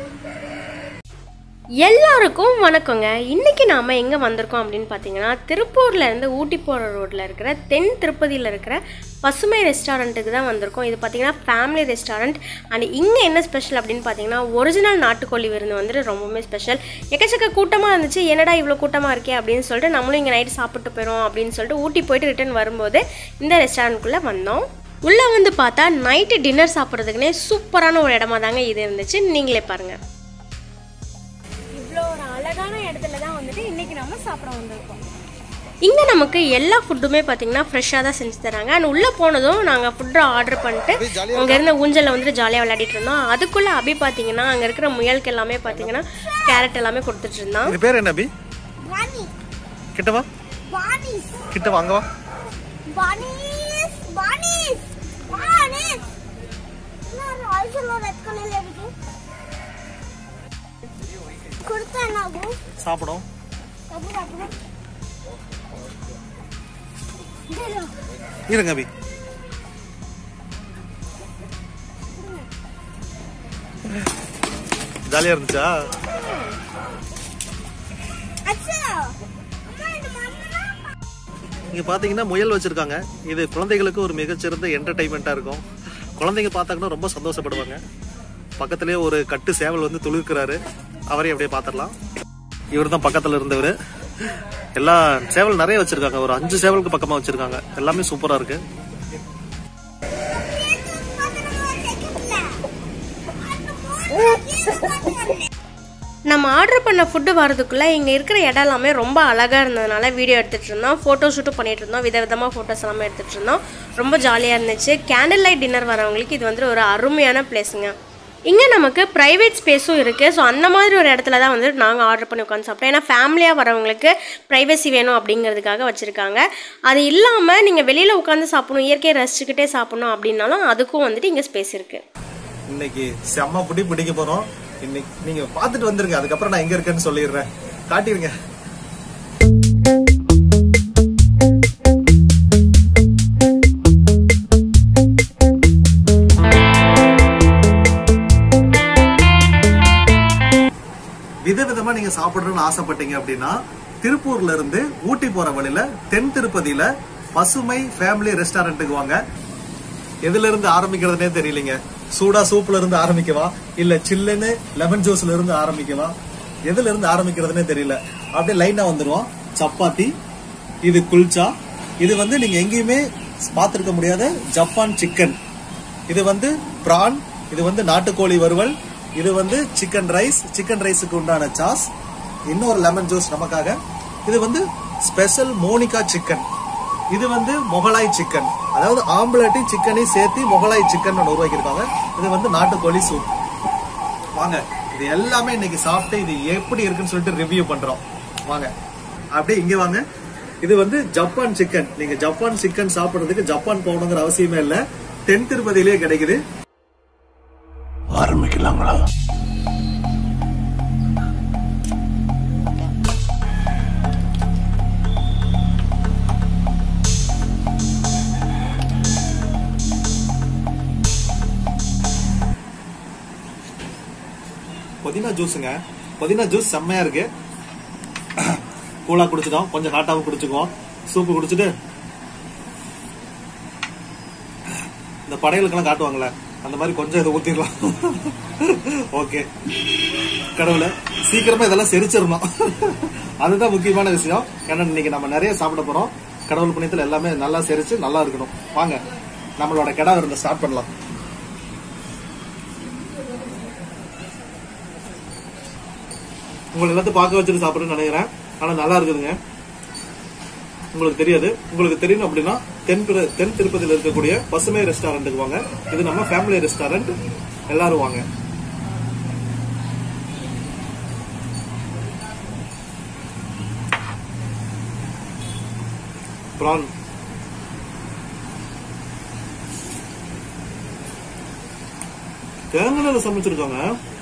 எல்லாருக்கும் வணக்கங்க இன்னைக்கு நாம் எங்கே வந்திருக்கோம் அப்படின்னு பார்த்தீங்கன்னா திருப்பூர்ல இருந்து ஊட்டி போகிற ரோட்டில் இருக்கிற தென் திருப்பதியில் இருக்கிற பசுமை ரெஸ்டாரண்ட்டுக்கு தான் வந்திருக்கோம் இது பார்த்தீங்கன்னா ஃபேமிலி ரெஸ்டாரண்ட் அண்ட் இங்கே என்ன ஸ்பெஷல் அப்படின்னு பார்த்தீங்கன்னா ஒரிஜினல் நாட்டுக்கோழி விருந்து வந்துட்டு ரொம்பவுமே ஸ்பெஷல் எக்கச்சக்க கூட்டமாக இருந்துச்சு என்னடா இவ்வளோ கூட்டமாக இருக்கே அப்படின்னு சொல்லிட்டு நம்மளும் இங்கே நைட்டு சாப்பிட்டு போயிடும் அப்படின்னு சொல்லிட்டு ஊட்டி போயிட்டு ரிட்டர்ன் வரும்போது இந்த ரெஸ்டாரண்ட்குள்ளே வந்தோம் உள்ளே வந்து பார்த்தா நைட்டு டின்னர் சாப்பிட்றதுக்குனே சூப்பரான ஒரு இடமா தாங்க இது இருந்துச்சு நீங்களே பாருங்கள் இவ்வளோ ஒரு அழகான இடத்துல தான் வந்துட்டு இன்னைக்கு நம்ம சாப்பிட வந்திருக்கோம் இங்கே நமக்கு எல்லா ஃபுட்டுமே பார்த்தீங்கன்னா ஃப்ரெஷ்ஷாக தான் செஞ்சு தராங்க அண்ட் உள்ளே போனதும் நாங்கள் ஃபுட்டு ஆர்டர் பண்ணிட்டு அங்கே இருந்த ஊஞ்சலில் வந்துட்டு ஜாலியாக விளையாடிட்டு இருந்தோம் அதுக்குள்ளே அபி பார்த்தீங்கன்னா அங்கே இருக்கிற முயலுக்கு எல்லாமே பார்த்தீங்கன்னா கேரட் எல்லாமே கொடுத்துட்டு இருந்தான் இது பேர் என்ன அபி வாணி கிட்ட வா வாணிஸ் கிட்ட வாங்க வா வாணிஸ் வாணிஸ் வாணிஸ் நான் ஆல்சோ ரெட் கலர்ல இருக்கு கொடுத்தா என்ன ஆகும் சாப்பிடும் அப்புறம் அப்புறம் இருங்க அபி ஜாலியா இருந்துச்சா அச்சா அம்மா இந்த மண்ணா இங்க பாத்தீங்கன்னா முயல் வச்சிருக்காங்க இது குழந்தைகளுக்கு ஒரு மிகச்சிறந்த என்டர்டைன்மெண்டா இருக்கும் குழந்தைங்க பார்த்தாங்கன்னா ரொம்ப சந்தோஷப்படுவாங்க பக்கத்துலயே ஒரு கட்டு சேவல் வந்து துளிர்க்கிறாரு அவரையும் அப்படியே பாத்திரலாம் இவர் தான் பக்கத்துல இருந்தவர் எல்லா சேவல் நிறைய வச்சிருக்காங்க ஒரு அஞ்சு சேவலுக்கு பக்கமா வச்சிருக்காங்க எல்லாமே சூப்பரா இருக்கு நம்ம ஆர்டர் பண்ண ஃபுட்டு வரதுக்குள்ளே இங்கே இருக்கிற இடம் எல்லாமே ரொம்ப அழகாக இருந்ததுனால வீடியோ எடுத்துகிட்டு இருந்தோம் ஃபோட்டோ ஷூட்டும் பண்ணிட்டு இருந்தோம் விதவிதமாக ஃபோட்டோஸ் எல்லாமே எடுத்துகிட்டு இருந்தோம் ரொம்ப ஜாலியாக இருந்துச்சு கேண்டில் லைட் டின்னர் வரவங்களுக்கு இது வந்து ஒரு அருமையான பிளேஸுங்க இங்கே நமக்கு ப்ரைவேட் ஸ்பேஸும் இருக்குது ஸோ அந்த மாதிரி ஒரு இடத்துல தான் வந்து நாங்கள் ஆர்டர் பண்ணி உட்காந்து சாப்பிட்டோம் ஏன்னா ஃபேமிலியாக வரவங்களுக்கு ப்ரைவசி வேணும் அப்படிங்கிறதுக்காக வச்சுருக்காங்க அது இல்லாமல் நீங்கள் வெளியில் உட்காந்து சாப்பிடணும் இயற்கையை ரசிச்சுக்கிட்டே சாப்பிடணும் அப்படின்னாலும் அதுக்கும் வந்துட்டு இங்கே ஸ்பேஸ் இருக்குது இன்னைக்கு செம்ம புடி பிடிக்க போறோம் இன்னைக்கு நீங்க பாத்துட்டு வந்துருங்க அதுக்கப்புறம் நான் எங்க இருக்கேன்னு சொல்லிடுறேன் காட்டிருங்க விதவிதமா நீங்க சாப்பிடணும்னு ஆசைப்பட்டீங்க அப்படின்னா திருப்பூர்ல இருந்து ஊட்டி போற வழியில தென் திருப்பதியில பசுமை ஃபேமிலி ரெஸ்டாரண்ட்டுக்கு வாங்க எதுல இருந்து ஆரம்பிக்கிறதுனே தெரியலங்க சூடா சூப்ல இருந்து ஆரம்பிக்கவா இல்ல சில்லுன்னு லெமன் ஜூஸ்ல இருந்து ஆரம்பிக்கவா எதுல இருந்து ஆரம்பிக்கிறதுனே தெரியல அப்படியே லைனா வந்துருவோம் சப்பாத்தி இது குல்ச்சா இது வந்து நீங்க எங்கேயுமே பார்த்திருக்க முடியாத ஜப்பான் சிக்கன் இது வந்து பிரான் இது வந்து நாட்டுக்கோழி வறுவல் இது வந்து சிக்கன் ரைஸ் சிக்கன் ரைஸுக்கு உண்டான சாஸ் இன்னொரு லெமன் ஜூஸ் நமக்காக இது வந்து ஸ்பெஷல் மோனிகா சிக்கன் இது வந்து மொகலாய் சிக்கன் அதாவது ஆம்பளட்டையும் சிக்கனையும் சேர்த்து மொகலாய் சிக்கன் ஒன்று உருவாக்கியிருக்காங்க இது வந்து நாட்டுக்கோழி சூப் வாங்க இது எல்லாமே இன்னைக்கு சாப்பிட்டு இது எப்படி இருக்குன்னு சொல்லிட்டு ரிவ்யூ பண்றோம் வாங்க அப்படியே இங்க வாங்க இது வந்து ஜப்பான் சிக்கன் நீங்க ஜப்பான் சிக்கன் சாப்பிடுறதுக்கு ஜப்பான் போகணுங்கிற அவசியமே இல்ல தென் திருப்பதியிலேயே கிடைக்குது ஆரம்பிக்கலாங்களா புதினா ஜூஸுங்க புதினா ஜூஸ் செம்மையா இருக்கு கூலா குடிச்சிட்டோம் கொஞ்சம் ஹாட்டாவும் குடிச்சுக்குவோம் சூப்பு குடிச்சிட்டு இந்த படையலுக்கெல்லாம் காட்டுவாங்கல்ல அந்த மாதிரி கொஞ்சம் இதை ஊத்திடலாம் ஓகே கடவுளை சீக்கிரமா இதெல்லாம் செரிச்சிடணும் அதுதான் முக்கியமான விஷயம் ஏன்னா இன்னைக்கு நம்ம நிறைய சாப்பிட போறோம் கடவுள் புண்ணியத்துல எல்லாமே நல்லா செரிச்சு நல்லா இருக்கணும் வாங்க நம்மளோட கிடா விருந்த ஸ்டார்ட் பண்ணலாம் உங்களை எல்லாத்தையும் பார்க்க வச்சுட்டு சாப்பிடுறேன்னு நினைக்கிறேன் ஆனா நல்லா இருக்குதுங்க உங்களுக்கு தெரியாது உங்களுக்கு தெரியணும் அப்படின்னா தென் பிர- தென் திருப்பதியில் இருக்கக்கூடிய பசுமை ரெஸ்டாரண்ட்டுக்கு வாங்க இது நம்ம ஃபேமிலி ரெஸ்டாரண்ட் எல்லாரும் வாங்க ப்ரான் தேங்காய் சமைச்சிருக்காங்க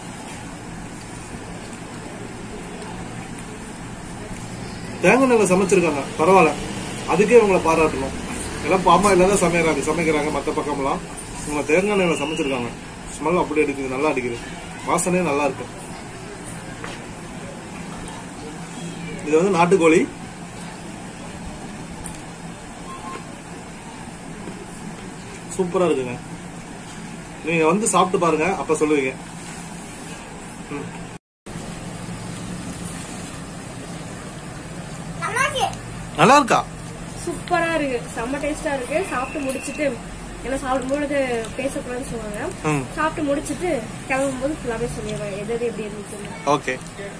தேங்காய் எண்ணெயில சமைச்சிருக்காங்க பரவாயில்ல அதுக்கே இவங்களை பாராட்டணும் எல்லாம் பாமா இல்லாத சமைக்கிறாங்க சமைக்கிறாங்க மற்ற பக்கம்லாம் இவங்க தேங்காய் எண்ணெயில சமைச்சிருக்காங்க ஸ்மெல் அப்படி அடிக்குது நல்லா அடிக்குது வாசனையும் நல்லா இருக்கு இது வந்து நாட்டுக்கோழி சூப்பரா இருக்குங்க நீங்க வந்து சாப்பிட்டு பாருங்க அப்ப சொல்லுவீங்க ம். நல்லா இருக்கா சூப்பரா இருக்கு செம்ம டேஸ்டா இருக்கு சாப்பிட்டு முடிச்சிட்டு ஏன்னா சாப்பிடும்போது பேசக்கூடாதுன்னு சொல்லுவாங்க ம் சாப்பிட்டு முடிச்சிட்டு கிளம்பும்போது ஃபுல்லாவே சொல்லிடுவேன் எது எது எப்படி இருந்துச்சுன்னு ஓகே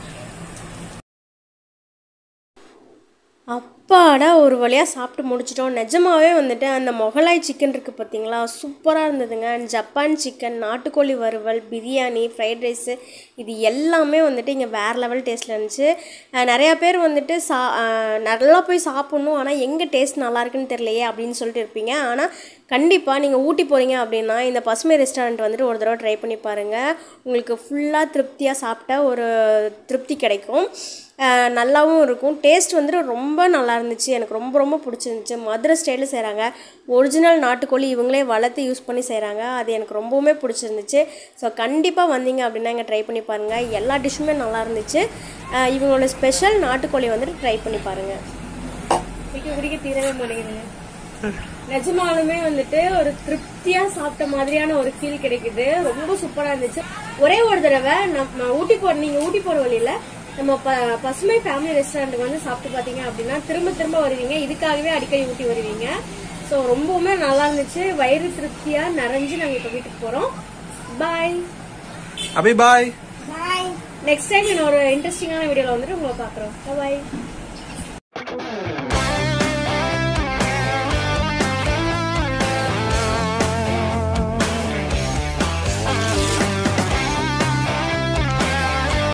அப்பாடா ஒரு வழியாக சாப்பிட்டு முடிச்சிட்டோம் நிஜமாவே வந்துட்டு அந்த மொகலாய் சிக்கன் இருக்குது பார்த்தீங்களா சூப்பராக இருந்ததுங்க ஜப்பான் சிக்கன் நாட்டுக்கோழி வறுவல் பிரியாணி ஃப்ரைட் ரைஸு இது எல்லாமே வந்துட்டு இங்கே வேறு லெவல் டேஸ்ட்டில் இருந்துச்சு அஹ் நிறையா பேர் வந்துட்டு சா அஹ் நல்லா போய் சாப்பிட்ணும் ஆனால் எங்கே டேஸ்ட் நல்லா இருக்குன்னு தெரியலையே அப்படின்னு சொல்லிட்டு இருப்பீங்க ஆனால் கண்டிப்பாக நீங்கள் ஊட்டி போகிறீங்க அப்படின்னா இந்த பசுமை ரெஸ்டாரண்ட் வந்துட்டு ஒரு தடவை ட்ரை பண்ணி பாருங்கள் உங்களுக்கு ஃபுல்லாக திருப்தியாக சாப்பிட்ட ஒரு திருப்தி கிடைக்கும் அஹ் நல்லாவும் இருக்கும் டேஸ்ட் வந்துட்டு ரொம்ப நல்லா இருந்துச்சு எனக்கு ரொம்ப ரொம்ப பிடிச்சிருந்துச்சு மதுரை ஸ்டைலில் செய்கிறாங்க ஒரிஜினல் நாட்டுக்கோழி இவங்களே வளர்த்து யூஸ் பண்ணி செய்கிறாங்க அது எனக்கு ரொம்பவுமே பிடிச்சிருந்துச்சு ஸோ கண்டிப்பாக வந்தீங்க அப்படின்னா இங்கே ட்ரை பண்ணி பாருங்கள் எல்லா டிஷ்ஷுமே நல்லா இருந்துச்சு அஹ் இவங்களோட ஸ்பெஷல் நாட்டுக்கோழி வந்துட்டு ட்ரை பண்ணி பாருங்கள் குடிக்க குடிக்க தீரவே மாட்டேங்குதுங்க நிஜமாலுமே வந்துட்டு ஒரு திருப்தியா சாப்பிட்ட மாதிரியான ஒரு ஃபீல் கிடைக்குது ரொம்ப சூப்பரா இருந்துச்சு ஒரே ஒரு தடவை நம்ம ஊட்டி போற நீங்க ஊட்டி போற வழியில நம்ம ப- பசுமை ஃபேமிலி ரெஸ்டாரண்ட்டுக்கு வந்து சாப்பிட்டு பாத்தீங்க அப்படின்னா திரும்ப திரும்ப வருவீங்க இதுக்காகவே அடிக்கடி ஊட்டி வருவீங்க ஸோ ரொம்பவுமே நல்லா இருந்துச்சு வயிறு திருப்தியா நிறைஞ்சு நாங்க இப்ப வீட்டுக்கு போறோம் பாய் அபி பாய் நெக்ஸ்ட் டைம் இன்னொரு இன்ட்ரெஸ்டிங்கான வீடியோல வந்துட்டு உங்களை பாக்குறோம் பாய்